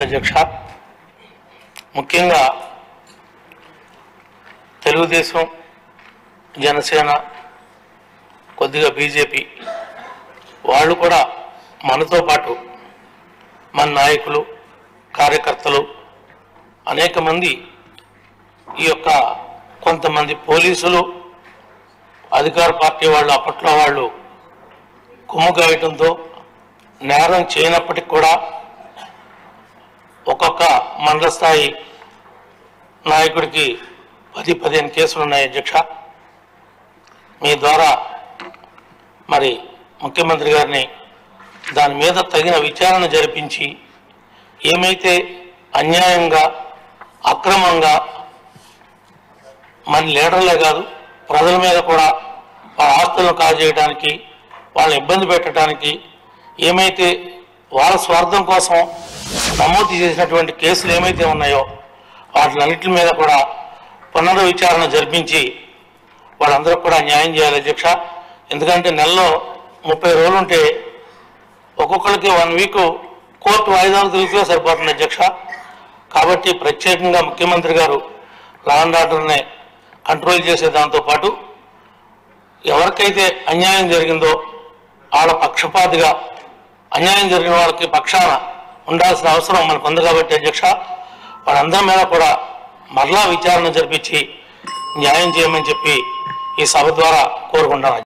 అధ్యక్ష ముఖ్యంగా తెలుగుదేశం జనసేన కొద్దిగా బీజేపీ వాళ్ళు కూడా మనతో పాటు మన నాయకులు కార్యకర్తలు అనేక మంది ఈ యొక్క కొంతమంది పోలీసులు అధికార పార్టీ వాళ్ళు అప్పట్లో వాళ్ళు కుమ్ముగాయటంతో నేరం చేయనప్పటికి కూడా ఒక్కొక్క మండల స్థాయి నాయకుడికి పది పదిహేను కేసులు ఉన్నాయి అధ్యక్ష మీ ద్వారా మరి ముఖ్యమంత్రి గారిని దాని మీద తగిన విచారణ జరిపించి ఏమైతే అన్యాయంగా అక్రమంగా మన లీడర్లే కాదు ప్రజల మీద కూడా వాళ్ళ ఆస్తులను కాజేయడానికి వాళ్ళని ఇబ్బంది పెట్టడానికి ఏమైతే వాళ్ళ స్వార్థం కోసం నమోదు చేసినటువంటి కేసులు ఏమైతే ఉన్నాయో వాటిలన్నిటి మీద కూడా పునర్విచారణ జరిపించి వాళ్ళందరూ కూడా న్యాయం చేయాలి అధ్యక్ష ఎందుకంటే నెలలో ముప్పై రోజులు ఉంటే ఒక్కొక్కరికి వన్ వీక్ కోర్టు వాయిదాలు తిరిగితే సరిపోతుంది అధ్యక్ష కాబట్టి ప్రత్యేకంగా ముఖ్యమంత్రి గారు లా అండ్ ఆర్డర్ని కంట్రోల్ చేసే దాంతో పాటు ఎవరికైతే అన్యాయం జరిగిందో వాళ్ళ పక్షపాతిగా అన్యాయం జరిగిన వాళ్ళకి పక్షాన ఉండాల్సిన అవసరం మనకు ఉంది కాబట్టి అధ్యక్ష వాళ్ళందరి మీద కూడా మరలా విచారణ జరిపించి న్యాయం చేయమని చెప్పి ఈ సభ ద్వారా కోరుకుంటాను